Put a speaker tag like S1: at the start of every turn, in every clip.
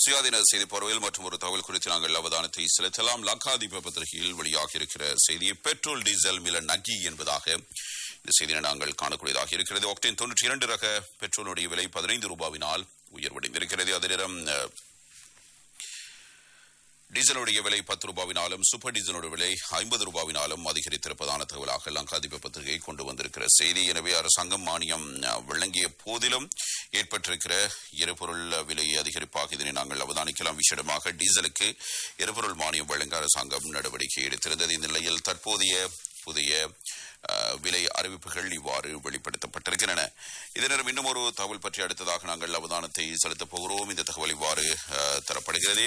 S1: சுயாதீன செய்தி பார்வையில் மற்றும் ஒரு தகவல் குறித்து நாங்கள் அவதானத்தை செலுத்தலாம் லங்காதீப பத்திரிகையில் வெளியாக இருக்கிற செய்தி பெட்ரோல் டீசல் மில நகி என்பதாக இந்த செய்தியை நாங்கள் காணக்கூடியதாக இருக்கிறது ஒக்டேன் தொன்னூற்றி இரண்டு ரக பெட்ரோலுடைய விலை பதினைந்து ரூபாவினால் உயர்வடைந்திருக்கிறது அதே நேரம் அஹ், டீசலுடைய விலை பத்து ரூபாவினாலும் சூப்பர் டீசலுடைய விலை ஐம்பது ரூபாவினாலும் அதிகரித்திருப்பதான தகவலாக லங்காதிப பத்திரிகை கொண்டு வந்திருக்கிற செய்தி எனவே அரசாங்கம் மானியம் அஹ், வழங்கிய போதிலும் ஏற்பட்டிருக்கிற எரிபொருள் விலை அதிகரிப்பாக இதனை நாங்கள் அவதானிக்கலாம் விசேடமாக டீசலுக்கு எரிபொருள் மானியம் வழங்க அரசாங்கம் நடவடிக்கை எடுத்திருந்தது இந்த நிலையில் தற்போதைய புதிய அஹ், விலை அறிவிப்புகள் இவ்வாறு வெளிப்படுத்தப்பட்டிருக்கின்றன இதனிடம் இன்னும் ஒரு தகவல் பற்றி அடுத்ததாக நாங்கள் அவதானத்தை செலுத்தப் போகிறோம் இந்த தகவல் இவ்வாறு அஹ், தரப்படுகிறது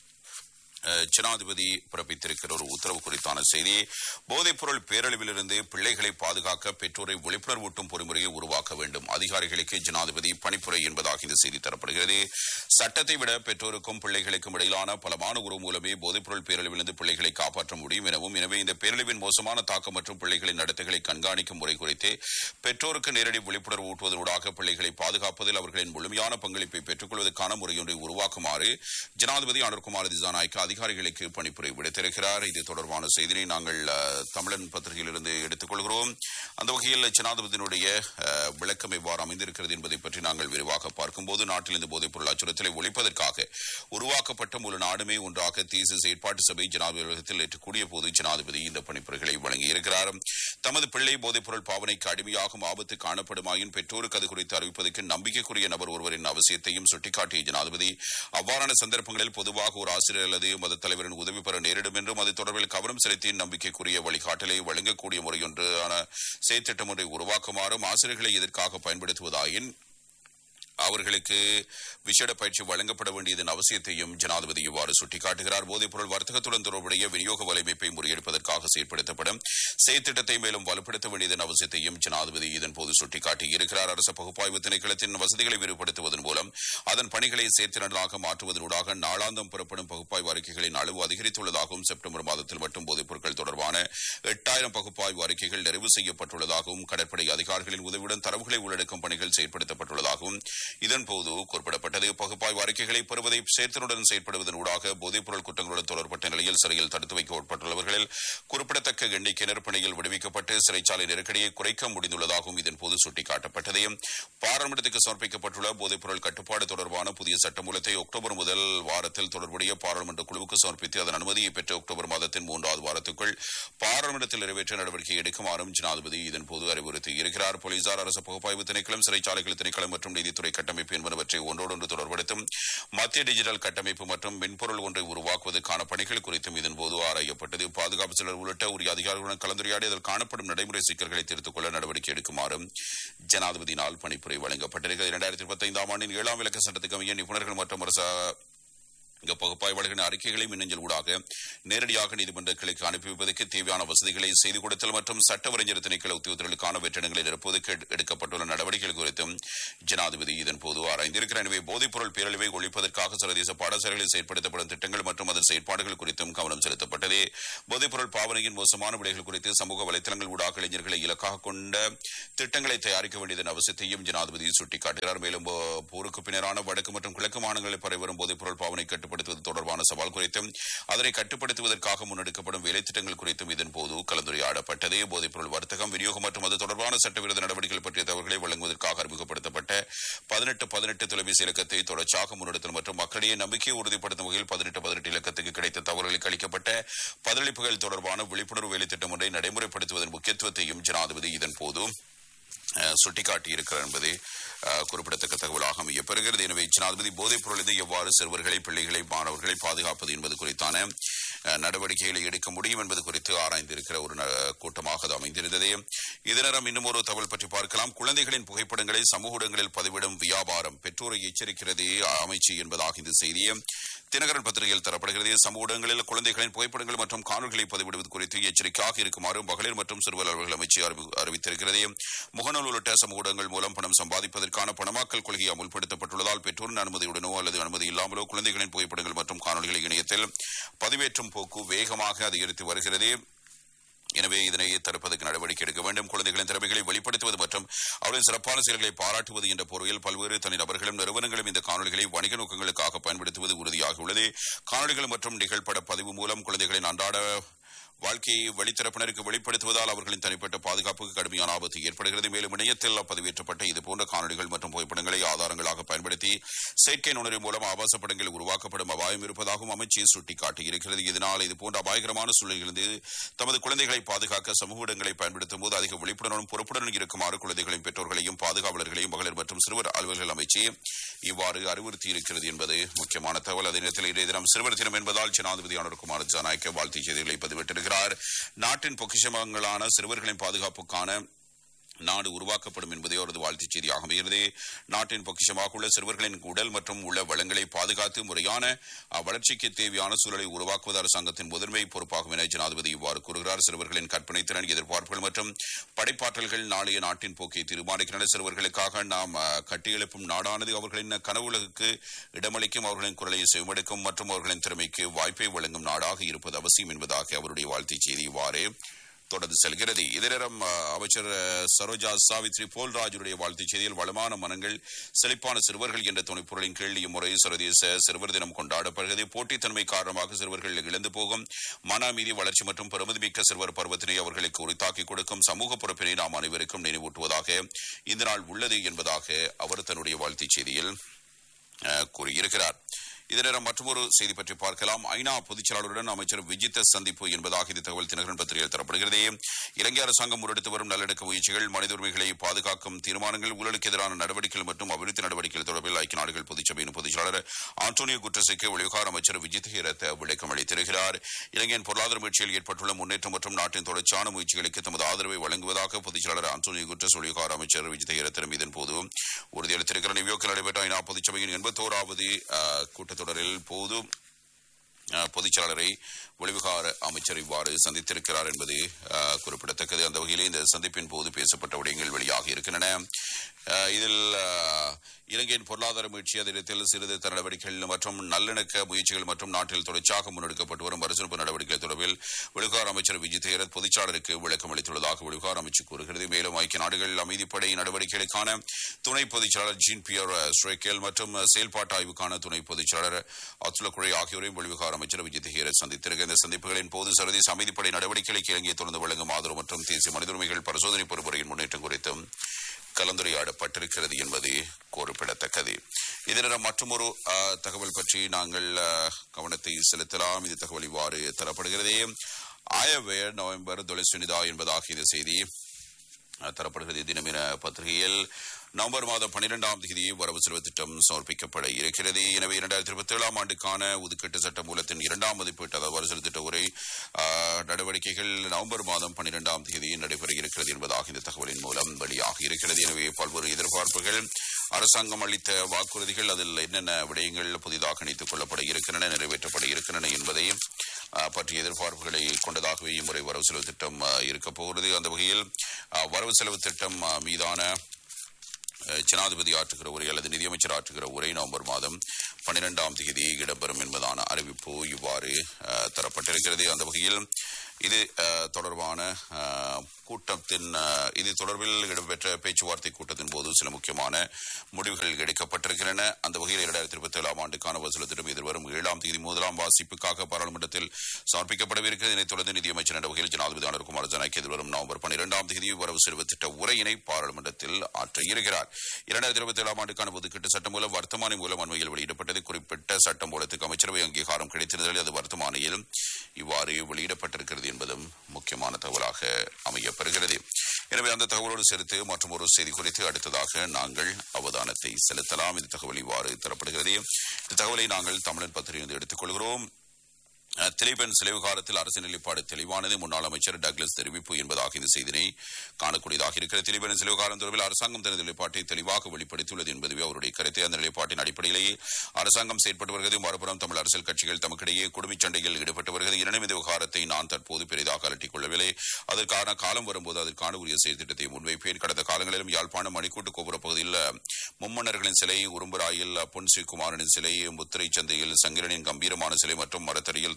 S1: அஹ், ஜனாதிபதி பிறப்பித்திருக்கிற ஒரு உத்தரவு குறித்தான செய்தி போதைப்பொருள் பேரழிவிலிருந்து பிள்ளைகளை பாதுகாக்க பெற்றோரை விழிப்புணர்வூட்டும் பொறிமுறையை உருவாக்க வேண்டும் அதிகாரிகளுக்கு ஜனாதிபதி பணிப்புரை என்பதாக இந்த செய்தி தரப்படுகிறது சட்டத்தை விட பெற்றோருக்கும் பிள்ளைகளுக்கும் இடையிலான பலமான உறவு மூலமே போதைப்பொருள் பேரழிவிலிருந்து பிள்ளைகளை காப்பாற்ற முடியும் எனவும் எனவே இந்த பேரழிவின் மோசமான தாக்கம் மற்றும் பிள்ளைகளின் நடத்தைகளை கண்காணிக்கும் முறை குறித்து பெற்றோருக்கு நேரடி விழிப்புணர்வு ஊட்டுவதனூடாக பிள்ளைகளை பாதுகாப்பதில் அவர்களின் முழுமையான பங்களிப்பை பெற்றுக் கொள்வதற்கான முறையொன்றை உருவாக்குமாறு ஜனாதிபதி அனுர்குமார் திசாநாயக்க அதிகாரிகளுக்கு பணிப்புரை விடுத்திருக்கிறார் இது தொடர்பான செய்தியை நாங்கள் அஹ், தமிழன் பத்திரிகையிலிருந்து எடுத்துக்கொள்கிறோம் அந்த வகையில் ஜனாதிபதியினுடைய அஹ், விளக்கம் எவ்வாறு அமைந்திருக்கிறது என்பதை பற்றி நாங்கள் விரிவாக பார்க்கும்போது நாட்டில் இந்த போதைப்பொருள் அச்சுறுத்தலை ஒழிப்பதற்காக உருவாக்கப்பட்ட முழு நாடுமே ஒன்றாக தேசிய செயற்பாட்டு சபை ஜனாதிபதியில் ஏற்றுக்கூடிய போது ஜனாதிபதி இந்த பணிப்புரைகளை வழங்கியிருக்கிறார் தமது பிள்ளை போதைப்பொருள் பாவனைக்கு அடிமையாகும் ஆபத்து காணப்படுமாயின் பெற்றோருக்கு அது குறித்து அறிவிப்பதற்கு நம்பிக்கைக்குரிய நபர் ஒருவரின் அவசியத்தையும் சுட்டிக்காட்டிய ஜனாதிபதி அவ்வாறான சந்தர்ப்பங்களில் பொதுவாக ஒரு ஆசிரியர் அல்லது மத தலைவரின் உதவி பெற நேரிடும் என்றும் அது தொடர்பில் கவனம் செலுத்தி நம்பிக்கைக்குரிய வழிகாட்டலை வழங்கக்கூடிய முறையொன்றான செயற்திட்டம் ஒன்றை உருவாக்குமாறும் ஆசிரியர்களை இதற்காக பயன்படுத்துவதாயின் அவர்களுக்கு விசேட பயிற்சி வழங்கப்பட வேண்டியதன் அவசியத்தையும் ஜனாதிபதி இவ்வாறு சுட்டிக்காட்டுகிறார் போதைப்பொருள் வர்த்தகத்துடன் தொடர்புடைய விநியோக வலைமைப்பை முறியடிப்பதற்காக செயற்படுத்தப்படும் செயற்திட்டத்தை மேலும் வலுப்படுத்த வேண்டியதன் அவசியத்தையும் ஜனாதிபதி இதன்போது சுட்டிக்காட்டியிருக்கிறார் அரசு பகுப்பாய்வு திணைக்களத்தின் வசதிகளை விரிவுபடுத்துவதன் மூலம் அதன் பணிகளை செயற்திறனாக மாற்றுவதனூடாக நாளாந்தம் புறப்படும் பகுப்பாய்வு அறிக்கைகளின் அளவு அதிகரித்துள்ளதாகவும் செப்டம்பர் மாதத்தில் மட்டும் போதைப் பொருட்கள் தொடர்பான எட்டாயிரம் பகுப்பாய்வு அறிக்கைகள் நிறைவு செய்யப்பட்டுள்ளதாகவும் கடற்படை அதிகாரிகளின் உதவியுடன் தரவுகளை உள்ளடக்கும் பணிகள் செயற்படுத்தப்பட்டுள்ளதாகவும் இதன்போது குறிப்பிடப்பட்டது பகுப்பாய்வு அறிக்கைகளை பெறுவதை சேர்த்தனுடன் செயற்படுவதன் ஊடாக போதைப்பொருள் குற்றங்களுடன் தொடர்பட்ட நிலையில் சிறையில் தடுத்து வைக்க உட்பட்டுள்ளவர்களில் குறிப்பிடத்தக்க எண்ணிக்கையினர் பணியில் விடுவிக்கப்பட்டு சிறைச்சாலை நெருக்கடியை குறைக்க முடிந்துள்ளதாகவும் இதன்போது சுட்டிக்காட்டப்பட்டது பாராளுமன்றத்துக்கு சமர்ப்பிக்கப்பட்டுள்ள போதைப்பொருள் கட்டுப்பாடு தொடர்பான புதிய சட்டமூலத்தை அக்டோபர் முதல் வாரத்தில் தொடர்புடைய பாராளுமன்ற குழுவுக்கு சமர்ப்பித்து அதன் அனுமதியை பெற்ற அக்டோபர் மாதத்தின் மூன்றாவது வாரத்துக்குள் பாராளுமன்றத்தில் நிறைவேற்ற நடவடிக்கை எடுக்குமாறும் ஜனாதிபதி இதன்போது அறிவுறுத்தியிருக்கிறார் போலீசார் அரசு பகுப்பாய்வு திணைக்களம் சிறைச்சாலைகள் திணைக்களம் மற்றும் நீதித்துறை கட்டமைப்பு என்பனவற்றை ஒன்றோடொன்று தொடர்படுத்தும் மத்திய டிஜிட்டல் கட்டமைப்பு மற்றும் மென்பொருள் ஒன்றை உருவாக்குவதற்கான பணிகள் குறித்தும் இதன்போது ஆராயப்பட்டது பாதுகாப்பு சிலர் உள்ளிட்ட உரிய அதிகாரிகளுடன் கலந்துரையாடி அதில் காணப்படும் நடைமுறை சிக்கல்களை தீர்த்துக் கொள்ள நடவடிக்கை எடுக்குமாறும் ஜனாதிபதியினால் பணிப்புரை வழங்கப்பட்டிருக்கிறது இரண்டாயிரத்தி இருபத்தைந்தாம் ஆண்டின் ஏழாம் விளக்க சட்டத்துக்கு அமைய நிபுணர்கள் மற்றும் அரசு இங்க பகுப்பாய்வாளர்களின் அறிக்கைகளை மின்னஞ்சல் ஊடாக நேரடியாக நீதிமன்ற கிளைக்கு அனுப்பி வைப்பதற்கு தேவையான வசதிகளை செய்து கொடுத்தல் மற்றும் சட்டவரைஞர் திணைக்கள உத்தியோகத்தர்களுக்கான வெற்றிடங்களை நிரப்புவதற்கு எடு- எடுக்கப்பட்டுள்ள நடவடிக்கைகள் குறித்தும் ஜனாதிபதி இதன்போது ஆராய்ந்திருக்கிறார் எனவே போதைப்பொருள் பேரழிவை ஒழிப்பதற்காக சர்வதேச பாடசாலைகளில் செயற்படுத்தப்படும் திட்டங்கள் மற்றும் அதன் செயற்பாடுகள் குறித்தும் கவனம் செலுத்தப்பட்டது போதைப்பொருள் பாவனையின் மோசமான விடைகள் குறித்து சமூக வலைதளங்கள் ஊடாக இளைஞர்களை இலக்காக கொண்ட திட்டங்களை தயாரிக்க வேண்டியதன் அவசியத்தையும் ஜனாதிபதி சுட்டிக்காட்டுகிறார் மேலும் போ- போருக்கு பின்னரான வடக்கு மற்றும் கிழக்கு மாநிலங்களில் பரவிவரும் போதைப்பொருள் பாவனை கட்டுப்படுத்துவது தொடர்பான சவால் குறித்தும் அதனை கட்டுப்படுத்துவதற்காக முன்னெடுக்கப்படும் வேலை திட்டங்கள் குறித்தும் இதன்போது கலந்துரையாடப்பட்டது போதைப்பொருள் வர்த்தகம் விநியோகம் மற்றும் அது தொடர்பான சட்டவிரோத நடவடிக்கைகள் பற்றிய தகவல்களை வழங்குவதற்காக அறிமுகப்படுத்தப்பட்ட பதினெட்டு பதினெட்டு தொலைபேசி இலக்கத்தை தொடர்ச்சியாக முன்னெடுத்தல் மற்றும் மக்களிடையே நம்பிக்கையை உறுதிப்படுத்தும் வகையில் பதினெட்டு பதினெட்டு இலக்கத்துக்கு கிடைத்த தகவல்களுக்கு அளிக்கப்பட்ட பதிலளிப்புகள் தொடர்பான விழிப்புணர்வு வேலை திட்டம் ஒன்றை நடைமுறைப்படுத்துவதன் முக்கியத்துவத்தையும் ஜனாதிபதி இதன்போது அஹ், சுட்டிக்காட்டியிருக்கிறார் என்பது அஹ், குறிப்பிடத்தக்க தகவலாக அமையப்பெறுகிறது எனவே ஜனாதிபதி போதைப் பொருளிலிருந்து எவ்வாறு சிறுவர்களை பிள்ளைகளை மாணவர்களை பாதுகாப்பது என்பது குறித்தான அஹ், நடவடிக்கைகளை எடுக்க முடியும் என்பது குறித்து ஆராய்ந்திருக்கிற ஒரு ந- கூட்டமாக அது அமைந்திருந்தது இதனிடம் இன்னும் ஒரு தகவல் பற்றி பார்க்கலாம் குழந்தைகளின் புகைப்படங்களை சமூக ஊடகங்களில் பதிவிடும் வியாபாரம் பெற்றோரை எச்சரிக்கிறது அமைச்சு என்பதாக இந்த செய்தியை தினகரன் பத்திரிகையில் தரப்படுகிறது சமூக ஊடகங்களில் குழந்தைகளின் புகைப்படங்கள் மற்றும் காணொலிகளை பதிவிடுவது குறித்து எச்சரிக்கையாக இருக்குமாறு மகளிர் மற்றும் சிறுவர் அலுவலர்கள் அமைச்சு அறிவி- அறிவித்திருக்கிறது முகநூல் உள்ளிட்ட சமூக ஊடகங்கள் மூலம் பணம் சம்பாதிப்பதற்கான பணமாக்கல் கொள்கை அமுல்படுத்தப்பட்டுள்ளதால் பெற்றோரின் அனுமதியுடனோ அல்லது அனுமதி இல்லாமலோ குழந்தைகளின் புகைப்படங்கள் மற்றும் காணொலிகளை இணையத்தில் பதிவேற்றும் போக்கு வேகமாக அதிகரித்து வருகிறது எனவே இதனை தடுப்பதற்கு நடவடிக்கை எடுக்க வேண்டும் குழந்தைகளின் திறமைகளை வெளிப்படுத்துவது மற்றும் அவர்களின் சிறப்பான செயல்களை பாராட்டுவது என்ற பொருளில் பல்வேறு தனிநபர்களும் நிறுவனங்களும் இந்த காணொலிகளை வணிக நோக்கங்களுக்காக பயன்படுத்துவது உறுதியாகியுள்ளது காணொலிகள் மற்றும் நிகழ்பட பதிவு மூலம் குழந்தைகளின் அன்றாட வாழ்க்கையை வெளித்தரப்பினருக்கு வெளிப்படுத்துவதால் அவர்களின் தனிப்பட்ட பாதுகாப்புக்கு கடுமையான ஆபத்து ஏற்படுகிறது மேலும் இணையத்தில் பதிவேற்றப்பட்ட இதுபோன்ற காணொலிகள் மற்றும் புகைப்படங்களை ஆதாரங்களாக பயன்படுத்தி செயற்கை நுண்ணறிவு மூலம் ஆபாச படங்கள் உருவாக்கப்படும் அபாயம் இருப்பதாகவும் அமைச்சு சுட்டிக்காட்டியிருக்கிறது இதனால் இதுபோன்ற அபாயகரமான சூழலிலிருந்து தமது குழந்தைகளை பாதுகாக்க சமூக இடங்களை பயன்படுத்தும் போது அதிக விழிப்புணர்வும் பொறுப்புடன் இருக்குமாறு குழந்தைகளின் பெற்றோர்களையும் பாதுகாவலர்களையும் மகளிர் மற்றும் சிறுவர் அலுவல்கள் அமைச்சு இவ்வாறு அறிவுறுத்தி இருக்கிறது என்பது முக்கியமான தகவல் அதே நேரத்தில் இன்றைய தினம் சிறுவர் தினம் என்பதால் ஜனாதிபதி அனுர்குமார் ஜனநாயக்க வாழ்த்து செய்திகளை பதிவிட்டிருக்கிறார் நாட்டின் பொக்கிஷமங்களான சிறுவர்களின் பாதுகாப்புக்கான நாடு உருவாக்கப்படும் என்பதே அவரது வாழ்த்துச் செய்தியாக அமைகிறது நாட்டின் பொக்கிஷமாக உள்ள சிறுவர்களின் உடல் மற்றும் உள்ள வளங்களை பாதுகாத்து முறையான அஹ், வளர்ச்சிக்கு தேவையான சூழலை உருவாக்குவது அரசாங்கத்தின் முதன்மை பொறுப்பாகும் என ஜனாதிபதி இவ்வாறு கூறுகிறார் சிறுவர்களின் கற்பனை திறன் எதிர்பார்ப்புகள் மற்றும் படைப்பாற்றல்கள் நாளைய நாட்டின் போக்கை தீர்மானிக்கின்றன சிறுவர்களுக்காக நாம் அஹ், கட்டியெழுப்பும் நாடானது அவர்களின் கனவுலகுக்கு இடமளிக்கும் அவர்களின் குரலை செவிமடுக்கும் மற்றும் அவர்களின் திறமைக்கு வாய்ப்பை வழங்கும் நாடாக இருப்பது அவசியம் என்பதாக அவருடைய வாழ்த்துச் செய்தி இவ்வாறு தொடர்ந்து செல்கிறது இதே நேரம் அஹ், அமைச்சர் அஹ், சரோஜா சாவித்ரி போல்ராஜுடைய வாழ்த்துச் செய்தியில் வளமான மனங்கள் செழிப்பான சிறுவர்கள் என்ற துணைப்பொருளின் கீழ் இம்முறை சர்வதேச சிறுவர் தினம் கொண்டாடப்படுகிறது போட்டித்தன்மை காரணமாக சிறுவர்கள் இழந்து போகும் மன அமைதி வளர்ச்சி மற்றும் பெருமதிமிக்க சிறுவர் பருவத்தினை அவர்களுக்கு உரித்தாக்கி கொடுக்கும் சமூக பொறுப்பினை நாம் அனைவருக்கும் நினைவூட்டுவதாக இந்த நாள் உள்ளது என்பதாக அவர் தன்னுடைய வாழ்த்துச் செய்தியில் அஹ், கூறியிருக்கிறார் இதனிடம் மற்றொரு செய்தி பற்றி பார்க்கலாம் ஐநா பொதுச் செயலாளருடன் அமைச்சர் விஜித்த சந்திப்பு என்பதாக இது தகவல் தினகரன் பத்திரிகையில் தரப்படுகிறது இலங்கை அரசாங்கம் முன்னெடுத்து வரும் நல்லிணக்க முயற்சிகள் மனித உரிமைகளை பாதுகாக்கும் தீர்மானங்கள் ஊழலுக்கு எதிரான நடவடிக்கைகள் மற்றும் அபிவிருத்தி நடவடிக்கைகள் தொடர்பில் ஐக்கிய நாடுகள் பொதுச்சபையின் பொதுச் செயலாளர் ஆண்டோனியோ குட்ரஸுக்கு வெளிவிகார அமைச்சர் விஜித் ஹீரத் விளக்கம் அளித்திருக்கிறார் இலங்கையின் பொருளாதார முயற்சியில் ஏற்பட்டுள்ள முன்னேற்றம் மற்றும் நாட்டின் தொடர்ச்சியான முயற்சிகளுக்கு தமது ஆதரவை வழங்குவதாக பொதுச் செயலாளர் ஆண்டோனியோ குட்ரஸ் வெளிவிகார அமைச்சர் விஜித் ஹீரத்திடம் இதன் போது உறுதியளித்திருக்கிறார் நியூயார்க்கில் நடைபெற்ற ஐநா பொதுச்சபையின் எண்பத்தோராவது கூட்டத்தொடரில் போது அஹ், பொதுச் செயலாளரை வெளிவிகார அமைச்சர் இவ்வாறு சந்தித்திருக்கிறார் என்பது அஹ், குறிப்பிடத்தக்கது அந்த வகையிலே இந்த சந்திப்பின் போது பேசப்பட்ட விடயங்கள் வெளியாகி இருக்கின்றன அஹ், இதில் அஹ், இலங்கையின் பொருளாதார முயற்சி அதிடத்தில் சீர்திருத்த நடவடிக்கைகள் மற்றும் நல்லிணக்க முயற்சிகள் மற்றும் நாட்டில் தொடர்ச்சியாக முன்னெடுக்கப்பட்டு வரும் மறுசிறப்பு நடவடிக்கைகள் தொடர்பில் வெளிவிகார அமைச்சர் விஜய் தேரத் பொதுச்சாளருக்கு விளக்கம் அளித்துள்ளதாக வெளிவிகார அமைச்சு கூறுகிறது மேலும் ஐக்கிய நாடுகள் அமைதிப்படை நடவடிக்கைகளுக்கான துணை பொதுச் செயலாளர் ஜீன் பியர் ஸ்ட்ரைக்கேல் மற்றும் செயல்பாட்டு ஆய்வுக்கான துணை பொதுச் செயலாளர் அத்துல குழை ஆகியோரையும் வெளிவிகார அமைச்சர் விஜய் தேரத் சந்தித்திருக்க இந்த சந்திப்புகளின் போது சர்வதேச அமைதிப்படை நடவடிக்கைகளுக்கு இலங்கை தொடர்ந்து வழங்கும் ஆதரவு மற்றும் தேசிய மனித உரிமைகள் பரிசோதனை பொறுப்புரையின் முன்னேற்றம் குறித்தும் கலந்துரையாடப்பட்டிருக்கிறது என்பது குறிப்பிடத்தக்கது இதனிடம் மற்றொரு அஹ், தகவல் பற்றி நாங்கள் அஹ், கவனத்தை செலுத்தலாம் இது தகவல் இவ்வாறு தரப்படுகிறது ஆயவேர் நவம்பர் தொலைசுனிதா என்பதாக இந்த செய்தி அஹ், தரப்படுகிறது தினமின பத்திரிகையில் நவம்பர் மாதம் பன்னிரெண்டாம் தேதி வரவு செலவு திட்டம் சமர்ப்பிக்கப்பட இருக்கிறது எனவே இரண்டாயிரத்தி இருபத்தி ஏழாம் ஆண்டுக்கான ஒதுக்கீட்டு சட்ட மூலத்தின் இரண்டாம் மதிப்பீட்டு அதாவது வரவு செலவு திட்ட உரை அஹ், நடவடிக்கைகள் நவம்பர் மாதம் பன்னிரெண்டாம் தேதி நடைபெற இருக்கிறது என்பதாக இந்த தகவலின் மூலம் வெளியாகி இருக்கிறது எனவே பல்வேறு எதிர்பார்ப்புகள் அரசாங்கம் அளித்த வாக்குறுதிகள் அதில் என்னென்ன விடயங்கள் புதிதாக இணைத்துக் கொள்ளப்பட இருக்கின்றன நிறைவேற்றப்பட இருக்கின்றன என்பதை அஹ், பற்றிய எதிர்பார்ப்புகளை கொண்டதாகவே இம்முறை வரவு செலவு திட்டம் அஹ், இருக்கப் போகிறது அந்த வகையில் அஹ், வரவு செலவு திட்டம் அஹ், மீதான அஹ், ஜனாதிபதி ஆற்றுகிற உரை அல்லது நிதியமைச்சர் ஆற்றுகிற உரை நவம்பர் மாதம் பன்னிரெண்டாம் தேதி இடம்பெறும் என்பதான அறிவிப்பு இவ்வாறு அஹ், தரப்பட்டிருக்கிறது அந்த வகையில் இது அஹ், தொடர்பான அஹ், கூட்டத்தின் அஹ், இது தொடர்பில் இடம்பெற்ற பேச்சுவார்த்தை கூட்டத்தின் போது சில முக்கியமான முடிவுகள் எடுக்கப்பட்டிருக்கின்றன அந்த வகையில் இரண்டாயிரத்தி இருபத்தி ஏழாம் ஆண்டுக்கான வசூல் திட்டம் எதிர்வரும் ஏழாம் தேதி முதலாம் வாசிப்புக்காக பாராளுமன்றத்தில் சமர்ப்பிக்கப்படவிருக்கிறது இதைத் தொடர்ந்து நிதியமைச்சர் என்ற வகையில் ஜனாதிபதி அனுர்குமார் ஜனநாயக் எதிர்வரும் நவம்பர் பன்னிரெண்டாம் தேதி வரவு செலவு திட்ட உரையினை பாராளுமன்றத்தில் ஆற்ற இருக்கிறார் இரண்டாயிரத்தி இருபத்தி ஏழாம் ஆண்டுக்கான ஒதுக்கீட்டு சட்டம் மூலம் வர்த்தமானி மூலம் அண்மையில் வெளியிடப்பட்டது குறிப்பிட்ட சட்டம் மூலத்துக்கு அமைச்சரவை அங்கீகாரம் கிடைத்திருந்தால் அது வர்த்தமானியில் இவ்வாறு வெளியிடப்பட்டிருக்கிறது என்பதும் முக்கியமான தகவலாக அமையப்பெறுகிறது எனவே அந்த தகவலோடு சேர்த்து மற்றும் ஒரு செய்தி குறித்து அடுத்ததாக நாங்கள் அவதானத்தை செலுத்தலாம் இந்த தகவல் இவ்வாறு தரப்படுகிறது இந்த தகவலை நாங்கள் தமிழன் பத்திரிகையிலிருந்து எடுத்துக்கொள்கிறோம் அஹ், திலீபன் சிலை விவகாரத்தில் அரசு நிலைப்பாடு தெளிவானது முன்னாள் அமைச்சர் டக்ளஸ் தெரிவிப்பு என்பதாக இந்த செய்தினை காணக்கூடியதாக இருக்கிறது திலீபன் சிலை விவகாரம் தொடர்பில் அரசாங்கம் தனது நிலைப்பாட்டை தெளிவாக வெளிப்படுத்தியுள்ளது என்பதுவே அவருடைய கருத்து அந்த நிலைப்பாட்டின் அடிப்படையிலேயே அரசாங்கம் செயற்பட்டு வருகிறது மறுபுறம் தமிழ் அரசியல் கட்சிகள் தமக்கிடையே குடும்பச் சண்டையில் ஈடுபட்டு வருகிறது எனினும் இந்த விவகாரத்தை நான் தற்போது பெரிதாக அலட்டிக் கொள்ளவில்லை அதற்கான காலம் வரும்போது அதற்கான உரிய செயற்திட்டத்தை முன்வைப்பேன் கடந்த காலங்களிலும் யாழ்ப்பாணம் மணிக்கூட்டு கோபுர பகுதியில் மும்மன்னர்களின் சிலை உரும்புராயில் பொன் ஸ்ரீகுமாரனின் சிலை முத்திரை சந்தையில் சங்கிரனின் கம்பீரமான சிலை மற்றும் மரத்தடியில்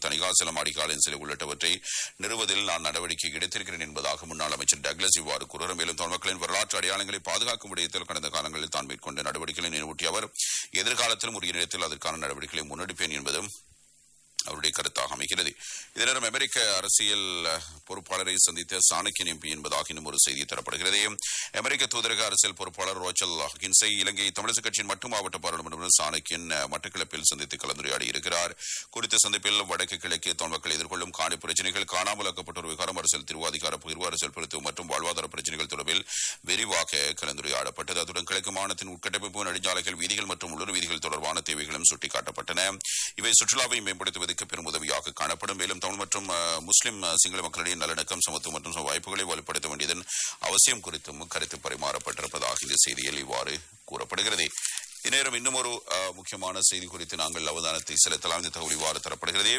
S1: தணிகாசலம் அடிகாலின் சிலை உள்ளிட்டவற்றை நிறுவதில் நான் நடவடிக்கை எடுத்திருக்கிறேன் என்பதாக முன்னாள் அமைச்சர் டக்ளஸ் இவ்வாறு கூறுகிறார் மேலும் தமிழ் மக்களின் வரலாற்று அடையாளங்களை பாதுகாக்கும் விடயத்தில் கடந்த காலங்களில் தான் மேற்கொண்ட நடவடிக்கைகளை நினைவூட்டிய அவர் எதிர்காலத்திலும் உரிய நேரத்தில் அதற்கான நடவடிக்கைகளை முன்னெடுப்பேன் என்பதும் அவருடைய கருத்தாக அமைகிறது இதே நேரம் அமெரிக்க அரசியல் அஹ், பொறுப்பாளரை சந்தித்த சாணக்கியன் எம்பி என்பதாக இன்னும் ஒரு செய்தி தரப்படுகிறது அமெரிக்க தூதரக அரசியல் பொறுப்பாளர் ரோச்சல் ஹின்சை இலங்கை தமிழக கட்சியின் மட்டு மாவட்ட பாராளுமன்ற சாணக்கியன் அஹ், மட்டக்களப்பில் சந்தித்து கலந்துரையாடி இருக்கிறார் குறித்த சந்திப்பில் வடக்கு கிழக்கு தமிழ் மக்கள் எதிர்கொள்ளும் காணி பிரச்சனைகள் காணாமலாக்கப்பட்டோர் விகாரம் அரசியல் திருவாதிகார பகிர்வு அரசியல் பிரித்து மற்றும் வாழ்வாதார பிரச்சனைகள் தொடர்பில் விரிவாக கலந்துரையாடப்பட்டது அத்துடன் கிழக்கு மாநிலத்தின் உட்கட்டமைப்பு நெடுஞ்சாலைகள் வீதிகள் மற்றும் உள்ளூர் வீதிகள் தொடர்பான தேவைகளும் சுட்டிக்காட்டப்பட்டன இவை சுற்றுலாவை மேம்படுத்துவதற்கு பெரும் உதவியாக காணப்படும் மேலும் தமிழ் மற்றும் அஹ், முஸ்லிம் அஹ், சிங்கள மக்களிடையே நல்லிணக்கம் சமத்துவம் மற்றும் சம வாய்ப்புகளை வலுப்படுத்த வேண்டியதன் அவசியம் குறித்தும் கருத்து பரிமாறப்பட்டிருப்பதாக இந்த செய்தியில் இவ்வாறு கூறப்படுகிறது இந்நேரம் இன்னும் ஒரு அஹ், முக்கியமான செய்தி குறித்து நாங்கள் அவதானத்தை செலுத்தலாம் இந்த தகவல் இவ்வாறு தரப்படுகிறது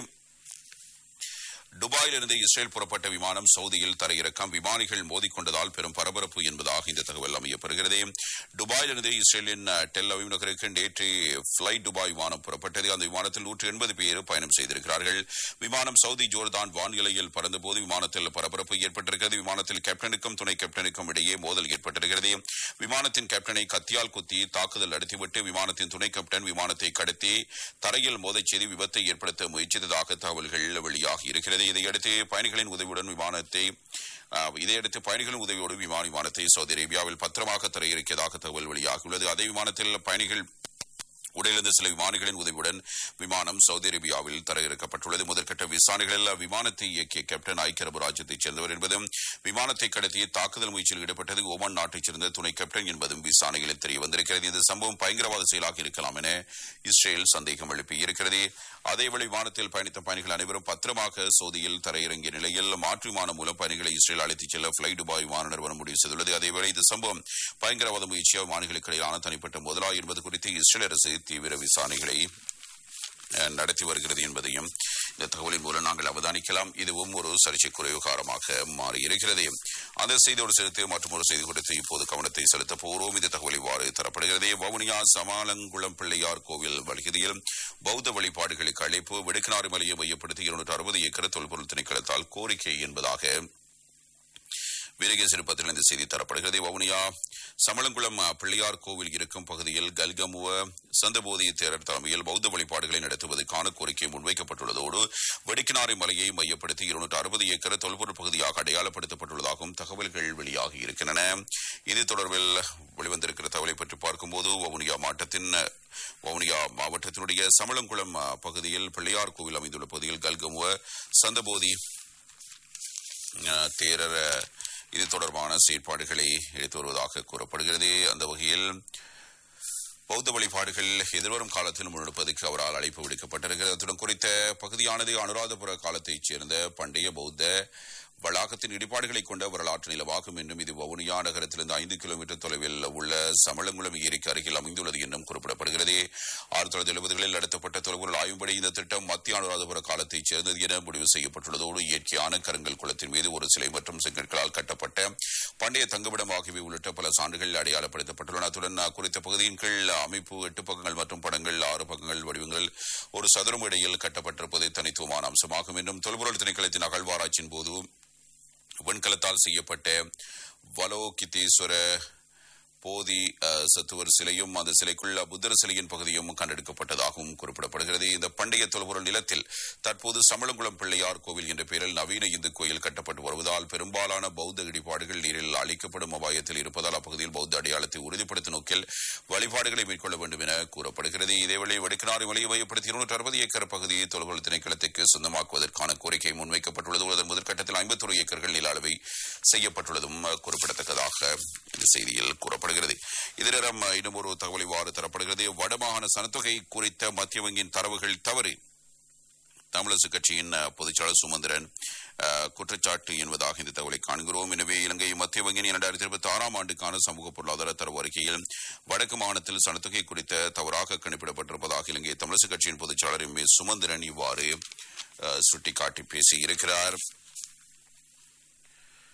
S1: துபாயிலிருந்து இஸ்ரேல் புறப்பட்ட விமானம் சவுதியில் தரையிறக்கம் விமானிகள் மோதிக்கொண்டதால் பெரும் பரபரப்பு என்பதாக இந்த தகவல் அமையப்பெறுகிறது துபாயிலிருந்து இஸ்ரேலின் அஹ், டெல் அவிவ் நகருக்கு நேற்று பிளைட் துபாய் விமானம் புறப்பட்டது அந்த விமானத்தில் நூற்று எண்பது பேர் பயணம் செய்திருக்கிறார்கள் விமானம் சவுதி ஜோர்தான் வான்நிலையில் பறந்தபோது விமானத்தில் பரபரப்பு ஏற்பட்டிருக்கிறது விமானத்தில் கேப்டனுக்கும் துணை கேப்டனுக்கும் இடையே மோதல் ஏற்பட்டிருக்கிறது விமானத்தின் கேப்டனை கத்தியால் குத்தி தாக்குதல் நடத்திவிட்டு விமானத்தின் துணை கேப்டன் விமானத்தை கடத்தி தரையில் மோதச் செய்து விபத்தை ஏற்படுத்த முயற்சித்ததாக தகவல்கள் வெளியாகி இருக்கிறது இதையடுத்து பயணிகளின் உதவியுடன் விமானத்தை அஹ், இதையடுத்து பயணிகளின் உதவியோடு விமான விமானத்தை சவுதி அரேபியாவில் பத்திரமாக தரையிறக்கியதாக தகவல் வெளியாகியுள்ளது அதே விமானத்தில் பயணிகள் உடையிலிருந்த சில விமானிகளின் உதவியுடன் விமானம் சவுதி அரேபியாவில் தரையிறக்கப்பட்டுள்ளது முதற்கட்ட விசாரணைகளில் விமானத்தை இயக்கிய கேப்டன் ஐக்கிய அரபு ராஜ்யத்தைச் சேர்ந்தவர் என்பதும் விமானத்தை கடத்தி தாக்குதல் முயற்சியில் ஈடுபட்டது ஓமன் நாட்டைச் சேர்ந்த துணை கேப்டன் என்பதும் விசாரணைகளில் தெரிய வந்திருக்கிறது இந்த சம்பவம் பயங்கரவாத செயலாக இருக்கலாம் என இஸ்ரேல் சந்தேகம் எழுப்பியிருக்கிறது அதேவேளை விமானத்தில் பயணித்த பயணிகள் அனைவரும் பத்திரமாக சவுதியில் தரையிறங்கிய நிலையில் மாற்று விமானம் மூலம் பயணிகளை இஸ்ரேல் அழைத்துச் செல்ல பிளை துபாய் விமான நிறுவனம் முடிவு செய்துள்ளது அதேவேளை இந்த சம்பவம் பயங்கரவாத முயற்சியா விமானிகளுக்கு இடையிலான தனிப்பட்ட முதலா என்பது குறித்து இஸ்ரேல் அரசு தீவிர விசாரணைகளை அஹ், நடத்தி வருகிறது என்பதையும் இந்த தகவலின் மூலம் நாங்கள் அவதானிக்கலாம் இதுவும் ஒரு சர்ச்சைக்குரிய விவகாரமாக மாறியிருக்கிறது அந்த செய்தியோடு சேர்த்து மற்றும் ஒரு செய்தி குறித்து இப்போது கவனத்தை செலுத்த போகிறோம் இந்த தகவல் இவ்வாறு தரப்படுகிறது வவுனியா சமாலங்குளம் பிள்ளையார் கோவில் வழிகதியில் பௌத்த வழிபாடுகளுக்கு அழைப்பு வெடுக்கனாறு மலையை மையப்படுத்தி இருநூற்று அறுபது ஏக்கர் தொல்பொருள் திணைக்களத்தால் கோரிக்கை என்பதாக வீரகேசரி இந்த செய்தி தரப்படுகிறது வவுனியா சமளங்குளம் அஹ், பிள்ளையார் கோவில் இருக்கும் பகுதியில் கல்கமுவ சந்தபோதி தேரர் தலைமையில் பௌத்த வழிபாடுகளை நடத்துவதற்கான கோரிக்கை முன்வைக்கப்பட்டுள்ளதோடு வெடிக்கினாரை மலையை மையப்படுத்தி இருநூற்று அறுபது ஏக்கர் தொல்பொருள் பகுதியாக அடையாளப்படுத்தப்பட்டுள்ளதாகவும் தகவல்கள் வெளியாகி இருக்கின்றன இது தொடர்பில் வெளிவந்திருக்கிற தகவலை பற்றி பார்க்கும்போது வவுனியா மாவட்டத்தின் வவுனியா மாவட்டத்தினுடைய சமளங்குளம் அஹ், பகுதியில் பிள்ளையார் கோவில் அமைந்துள்ள பகுதியில் கல்கமுவ சந்தபோதி அஹ், தேரர் அஹ், இது தொடர்பான செயற்பாடுகளை எடுத்து வருவதாக கூறப்படுகிறது அந்த வகையில் பௌத்த வழிபாடுகள் எதிர்வரும் காலத்தில் முன்னெடுப்பதற்கு அவரால் அழைப்பு விடுக்கப்பட்டிருக்கிறது அத்துடன் குறித்த பகுதியானது அனுராதபுர காலத்தைச் சேர்ந்த பண்டைய பௌத்த வளாகத்தின் இடிபாடுகளை கொண்ட வரலாற்று நிலவாகும் என்றும் இது வவுனியா நகரத்திலிருந்து ஐந்து கிலோமீட்டர் தொலைவில் உள்ள சமளங்குளம் ஏரிக்கு அருகில் அமைந்துள்ளது என்றும் குறிப்பிடப்படுகிறது ஆயிரத்தி தொள்ளாயிரத்தி எழுபதுகளில் நடத்தப்பட்ட தொலைபொருள் ஆய்வுப்படி இந்த திட்டம் மத்திய அனுராதபுர காலத்தைச் சேர்ந்தது என முடிவு செய்யப்பட்டுள்ளதோடு இயற்கையான கருங்கல் குளத்தின் மீது ஒரு சிலை மற்றும் செங்கற்களால் கட்டப்பட்ட பண்டைய தங்குமிடம் ஆகியவை உள்ளிட்ட பல சான்றுகள் அடையாளப்படுத்தப்பட்டுள்ளன அத்துடன் குறித்த பகுதியின் கீழ் அமைப்பு எட்டு பக்கங்கள் மற்றும் படங்கள் ஆறு பக்கங்கள் வடிவங்கள் ஒரு சதுரம் இடையில் கட்டப்பட்டிருப்பது தனித்துவமான அம்சமாகும் என்றும் தொல்பொருள் திணைக்களத்தின் அகழ்வாராய்ச்சியின் போது வெண்கலத்தால் செய்யப்பட்ட வலோகிதேஸ்வர போதி அஹ், சத்துவர் சிலையும் அந்த சிலைக்குள்ள புத்தர் சிலையின் பகுதியும் கண்டெடுக்கப்பட்டதாகவும் குறிப்பிடப்படுகிறது இந்த பண்டைய தொல்பொருள் நிலத்தில் தற்போது சமளங்குளம் பிள்ளையார் கோவில் என்ற பெயரில் நவீன இந்து கோயில் கட்டப்பட்டு வருவதால் பெரும்பாலான பௌத்த இடிபாடுகள் நீரில் அழிக்கப்படும் அபாயத்தில் இருப்பதால் அப்பகுதியில் பௌத்த அடையாளத்தை உறுதிப்படுத்தும் நோக்கில் வழிபாடுகளை மேற்கொள்ள வேண்டும் என கூறப்படுகிறது இதேவேளை வடக்கினாறு மலையை மையப்படுத்தி இருநூற்று அறுபது ஏக்கர் பகுதியை தொல்பொருள் திணைக்களத்துக்கு சொந்தமாக்குவதற்கான கோரிக்கை முன்வைக்கப்பட்டுள்ளது அதன் முதற்கட்டத்தில் ஐம்பத்தொரு ஏக்கர்கள் நில அளவை செய்யப்பட்டுள்ளதும் அஹ், குறிப்பிடத்தக்கதாக இந்த செய்தியில் கூறப்படுகிறது இதனிடம் இன்னும் ஒரு தகவல் இவ்வாறு தரப்படுகிறது வடமாகாண சனத்தொகை குறித்த மத்திய வங்கியின் தரவுகள் தவறு தமிழரசு கட்சியின் அஹ், பொதுச்செயலாளர் சுமந்திரன் அஹ், குற்றச்சாட்டு என்பதாக இந்த தகவலை காண்கிறோம் எனவே இலங்கை மத்திய வங்கியின் இரண்டாயிரத்தி இருபத்தி ஆறாம் ஆண்டுக்கான சமூக பொருளாதார தரவு அறிக்கையில் வடக்கு மாகாணத்தில் சனத்தொகை குறித்த தவறாக கணிப்பிடப்பட்டிருப்பதாக இலங்கை தமிழரசு கட்சியின் பொதுச்செயலாளர் எம் ஏ சுமந்திரன் இவ்வாறு அஹ், சுட்டிக்காட்டி பேசியிருக்கிறார்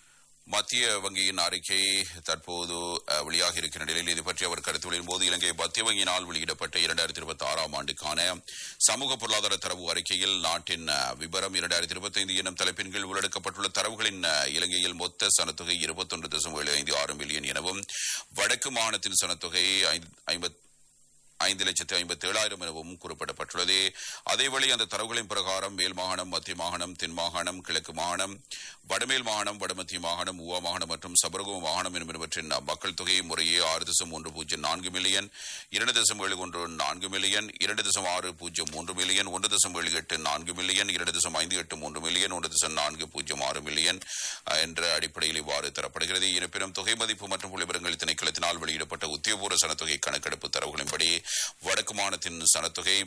S1: மத்திய வங்கியின் அறிக்கை தற்போது அஹ், வெளியாகி இருக்கிற நிலையில் இது பற்றி அவர் கருத்து வெளியின் போது இலங்கை மத்திய வங்கியினால் வெளியிடப்பட்ட இரண்டாயிரத்தி இருபத்தி ஆறாம் ஆண்டுக்கான சமூக பொருளாதார தரவு அறிக்கையில் நாட்டின் அஹ், விபரம் இரண்டாயிரத்தி இருபத்தி ஐந்து எனும் தலைப்பின் கீழ் உள்ளடக்கப்பட்டுள்ள தரவுகளின் அஹ், இலங்கையில் மொத்த சனத்தொகை இருபத்தொன்று தசம் ஏழு ஐந்து ஆறு மில்லியன் எனவும் வடக்கு மாகாணத்தின் சனத்தொகை ஐம்பத்தி ஐந்து லட்சத்து ஐம்பத்தி ஏழாயிரம் எனவும் குறிப்பிடப்பட்டுள்ளது அதேவேளை அந்த தரவுகளின் பிரகாரம் மேல் மாகாணம் மத்திய மாகாணம் தென் மாகாணம் கிழக்கு மாகாணம் வடமேல் மாகாணம் வடமத்திய மாகாணம் ஊவா மாகாணம் மற்றும் சபரகும மாகாணம் என்பவற்றின் மக்கள் தொகை முறையே ஆறு தசம் ஒன்று பூஜ்ஜியம் நான்கு மில்லியன் இரண்டு தசம் ஏழு ஒன்று நான்கு மில்லியன் இரண்டு தசம் ஆறு பூஜ்ஜியம் மூன்று மில்லியன் ஒன்று தசம் ஏழு எட்டு நான்கு மில்லியன் இரண்டு தசம் ஐந்து எட்டு மூன்று மில்லியன் ஒன்று தசம் நான்கு பூஜ்ஜியம் ஆறு மில்லியன் அஹ், என்ற அடிப்படையில் இவ்வாறு தரப்படுகிறது இருப்பினும் தொகை மதிப்பு மற்றும் புள்ளிவிவரங்கள் திணைக்களத்தினால் வெளியிடப்பட்ட உத்தியோகபூர்வ சனத்தொகை கணக்கெடுப்பு தரவுகளின்படி வடக்கு மாநிலத்தின் சனத்தொகை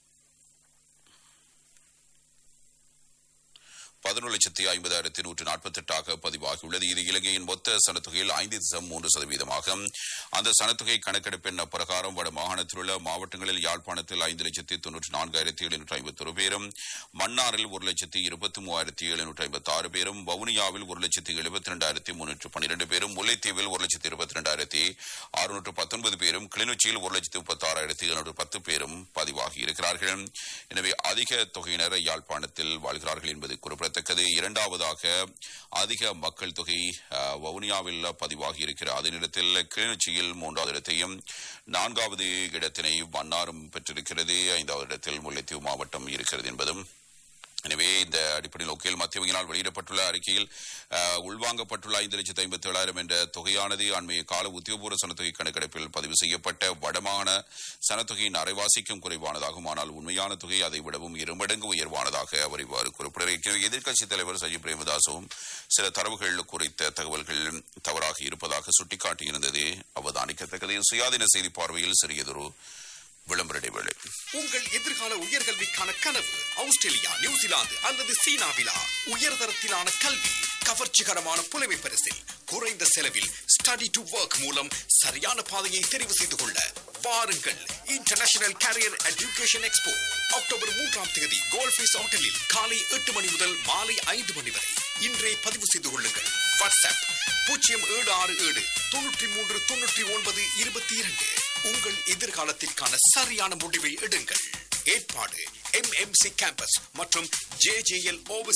S1: பதினொரு லட்சத்தி ஐம்பதாயிரத்தி நூற்று நாற்பத்தி எட்டாக பதிவாகியுள்ளது இது இலங்கையின் மொத்த சனத்தொகையில் ஐந்து தசம் மூன்று சதவீதமாகும் அந்த சனத்தொகை கணக்கெடுப்பின் பிரகாரம் வட மாகாணத்தில் உள்ள மாவட்டங்களில் யாழ்ப்பாணத்தில் ஐந்து லட்சத்தி தொன்னூற்றி நான்காயிரத்தி எழுநூற்றி ஐம்பத்தி ஒரு பேரும் மன்னாரில் ஒரு லட்சத்தி இருபத்தி மூவாயிரத்தி எழுநூற்றி ஐம்பத்தி ஆறு பேரும் வவுனியாவில் ஒரு லட்சத்தி எழுபத்தி ரெண்டாயிரத்தி முன்னூற்று பன்னிரண்டு பேரும் முல்லைத்தீவில் ஒரு லட்சத்தி இருபத்தி ரெண்டாயிரத்தி அறுநூற்று பத்தொன்பது பேரும் கிளிநொச்சியில் ஒரு லட்சத்தி முப்பத்தி ஆறாயிரத்தி எழுநூற்று பத்து பேரும் பதிவாகி இருக்கிறார்கள் எனவே அதிக தொகையினர் யாழ்ப்பாணத்தில் வாழ்கிறார்கள் என்பது குறிப்பிடத்தக்கது இரண்டாவதாக அதிக மக்கள் தொகை அஹ், வவுனியாவில் பதிவாகி இருக்கிற அதே நேரத்தில் கிளிநொச்சியில் மூன்றாவது இடத்தையும் நான்காவது இடத்தினை மன்னாரும் பெற்றிருக்கிறது ஐந்தாவது இடத்தில் முல்லைத்தீவு மாவட்டம் இருக்கிறது என்பதும் எனவே இந்த அடிப்படையில் ஒகேல் மத்திய வங்கியினால் வெளியிடப்பட்டுள்ள அறிக்கையில் அஹ், உள்வாங்கப்பட்டுள்ள ஐந்து லட்சத்து ஐம்பத்தி ஏழாயிரம் என்ற தொகையானது அண்மைய கால உத்தியோகபூர்வ சனத்தொகை கணக்கெடுப்பில் பதிவு செய்யப்பட்ட வடமான சனத்தொகையின் அரைவாசிக்கும் குறைவானதாகும் ஆனால் உண்மையான தொகை அதை விடவும் இருமடங்கு உயர்வானதாக அவர் இவ்வாறு குறிப்பிட்டிருக்கிறார் எதிர்க்கட்சித் தலைவர் சஜித் பிரேமதாசவும் சில தரவுகள் குறித்த தகவல்கள் தவறாக இருப்பதாக சுட்டிக்காட்டியிருந்தது அவதானிக்கத்தக்கது சுயாதீன செய்தி பார்வையில் சிறியதொரு விளம்பர இடைவேளை
S2: உங்கள் எதிர்கால உயர்கல்விக்கான கனவு ஆஸ்திரேலியா நியூசிலாந்து அல்லது சீனாவிலா உயர்தரத்திலான கல்வி கவர்ச்சிகரமான புலமை பரிசில் குறைந்த செலவில் ஸ்டடி டு ஒர்க் மூலம் சரியான பாதையை தெரிவு செய்து கொள்ள வாருங்கள் international career education expo October மூன்றாம் தேதி கோல்ஃபீஸ் ஹோட்டலில் காலை எட்டு மணி முதல் மாலை ஐந்து மணி வரை இன்றே பதிவு செய்து கொள்ளுங்கள் வாட்ஸ்அப் பூஜ்ஜியம் ஏழு ஆறு ஏழு தொண்ணூற்றி மூன்று தொண்ணூற்றி ஒன்பது இருபத்தி இரண்டு உங்கள் எதிர்காலத்திற்கான சரியான முடிவை எடுங்கள் ஏற்பாடு எம்எம்சி கேம்பஸ் மற்றும் ஜேஜேஎல்